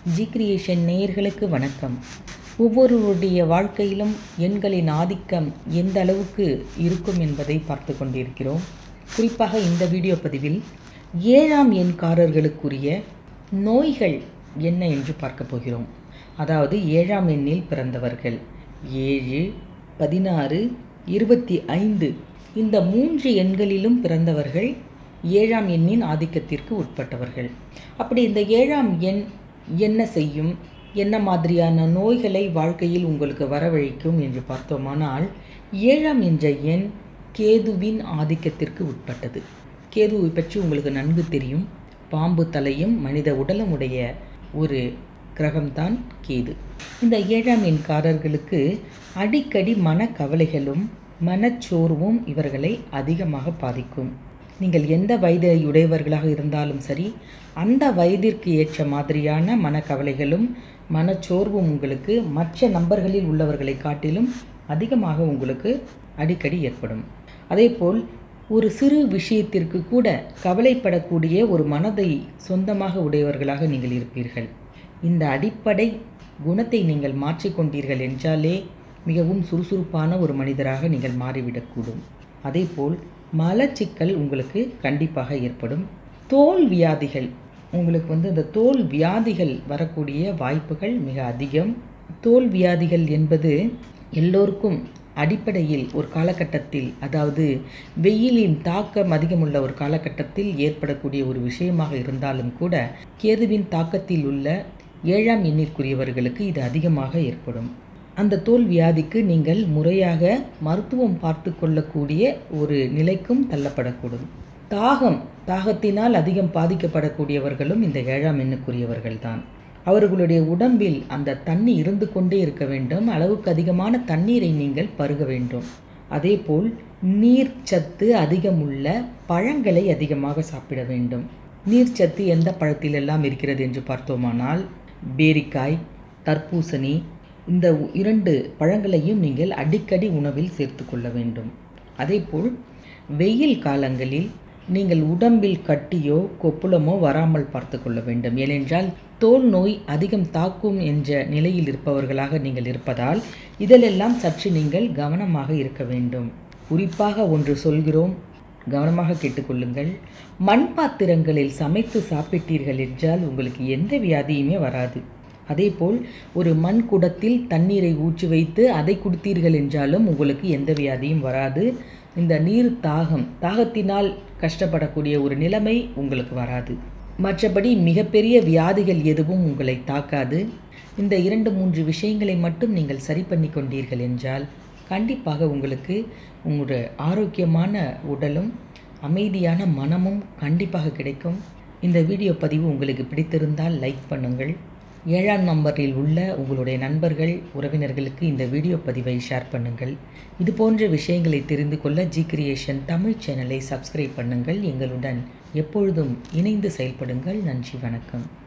G creation நேயர்களுக்கு வணக்கம் ஒவ்வொருவருடைய வாழ்க்கையிலும் எண்களின் ஆதிக்கம் எந்த அளவுக்கு இருக்கும் என்பதை பார்த்து கொண்டிருக்கிறோம் குறிப்பாக இந்த வீடியோ பதிவில் ஏழாம் எண்காரர்களுக்குரிய நோய்கள் என்ன என்று பார்க்க போகிறோம் அதாவது ஏழாம் எண்ணில் பிறந்தவர்கள் ஏழு பதினாறு இருபத்தி ஐந்து இந்த மூன்று எண்களிலும் பிறந்தவர்கள் ஏழாம் எண்ணின் ஆதிக்கத்திற்கு உட்பட்டவர்கள் அப்படி இந்த ஏழாம் எண் என்ன செய்யும் என்ன மாதிரியான நோய்களை வாழ்க்கையில் உங்களுக்கு வரவழைக்கும் என்று பார்த்தோமானால் ஏழாம் என்ற எண் கேதுவின் ஆதிக்கத்திற்கு உட்பட்டது கேதுவை பற்றி உங்களுக்கு நன்கு தெரியும் பாம்பு தலையும் மனித உடலும் உடைய ஒரு கிரகம்தான் கேது இந்த ஏழாம் எண்காரர்களுக்கு அடிக்கடி மனக்கவலைகளும் மனச்சோர்வும் இவர்களை அதிகமாக பாதிக்கும் நீங்கள் எந்த வயதை உடையவர்களாக இருந்தாலும் சரி அந்த வயதிற்கு ஏற்ற மாதிரியான மனக்கவலைகளும் மனச்சோர்வும் உங்களுக்கு மற்ற நம்பர்களில் உள்ளவர்களை காட்டிலும் அதிகமாக உங்களுக்கு அடிக்கடி ஏற்படும் அதேபோல் ஒரு சிறு விஷயத்திற்கு கூட கவலைப்படக்கூடிய ஒரு மனதை சொந்தமாக உடையவர்களாக நீங்கள் இருப்பீர்கள் இந்த அடிப்படை குணத்தை நீங்கள் மாற்றிக்கொண்டீர்கள் என்றாலே மிகவும் சுறுசுறுப்பான ஒரு மனிதராக நீங்கள் மாறிவிடக்கூடும் அதேபோல் மலச்சிக்கல் உங்களுக்கு கண்டிப்பாக ஏற்படும் தோல் வியாதிகள் உங்களுக்கு வந்து இந்த தோல் வியாதிகள் வரக்கூடிய வாய்ப்புகள் மிக அதிகம் தோல் வியாதிகள் என்பது எல்லோருக்கும் அடிப்படையில் ஒரு காலகட்டத்தில் அதாவது வெயிலின் தாக்கம் அதிகமுள்ள ஒரு காலகட்டத்தில் ஏற்படக்கூடிய ஒரு விஷயமாக இருந்தாலும் கூட கேதுவின் தாக்கத்தில் உள்ள ஏழாம் எண்ணிற்குரியவர்களுக்கு இது அதிகமாக ஏற்படும் அந்த தோல் வியாதிக்கு நீங்கள் முறையாக மருத்துவம் பார்த்து கொள்ளக்கூடிய ஒரு நிலைக்கும் தள்ளப்படக்கூடும் தாகம் தாகத்தினால் அதிகம் பாதிக்கப்படக்கூடியவர்களும் இந்த ஏழாம் எண்ணுக்குரியவர்கள் தான் அவர்களுடைய உடம்பில் அந்த தண்ணி இருந்து கொண்டே இருக்க வேண்டும் அளவுக்கு அதிகமான தண்ணீரை நீங்கள் பருக வேண்டும் அதேபோல் நீர்ச்சத்து அதிகமுள்ள பழங்களை அதிகமாக சாப்பிட வேண்டும் நீர்ச்சத்து எந்த பழத்திலெல்லாம் இருக்கிறது என்று பார்த்தோமானால் பேரிக்காய் தர்பூசணி இந்த இரண்டு பழங்களையும் நீங்கள் அடிக்கடி உணவில் சேர்த்து கொள்ள வேண்டும் அதேபோல் வெயில் காலங்களில் நீங்கள் உடம்பில் கட்டியோ கொப்புளமோ வராமல் பார்த்து கொள்ள வேண்டும் ஏனென்றால் தோல் நோய் அதிகம் தாக்கும் என்ற நிலையில் இருப்பவர்களாக நீங்கள் இருப்பதால் இதிலெல்லாம் சற்று நீங்கள் கவனமாக இருக்க வேண்டும் குறிப்பாக ஒன்று சொல்கிறோம் கவனமாக கேட்டுக்கொள்ளுங்கள் மண் பாத்திரங்களில் சமைத்து சாப்பிட்டீர்கள் என்றால் உங்களுக்கு எந்த வியாதியுமே வராது அதேபோல் ஒரு மண் குடத்தில் தண்ணீரை ஊற்றி வைத்து அதை குடித்தீர்கள் என்றாலும் உங்களுக்கு எந்த வியாதியும் வராது இந்த நீர் தாகம் தாகத்தினால் கஷ்டப்படக்கூடிய ஒரு நிலைமை உங்களுக்கு வராது மற்றபடி மிகப்பெரிய வியாதிகள் எதுவும் உங்களை தாக்காது இந்த இரண்டு மூன்று விஷயங்களை மட்டும் நீங்கள் சரி பண்ணி கொண்டீர்கள் என்றால் கண்டிப்பாக உங்களுக்கு உங்களுடைய ஆரோக்கியமான உடலும் அமைதியான மனமும் கண்டிப்பாக கிடைக்கும் இந்த வீடியோ பதிவு உங்களுக்கு பிடித்திருந்தால் லைக் பண்ணுங்கள் ஏழாம் நம்பரில் உள்ள உங்களுடைய நண்பர்கள் உறவினர்களுக்கு இந்த வீடியோ பதிவை ஷேர் பண்ணுங்கள் இது போன்ற விஷயங்களை தெரிந்து கொள்ள ஜி கிரியேஷன் தமிழ் சேனலை சப்ஸ்கிரைப் பண்ணுங்கள் எங்களுடன் எப்பொழுதும் இணைந்து செயல்படுங்கள் நன்றி வணக்கம்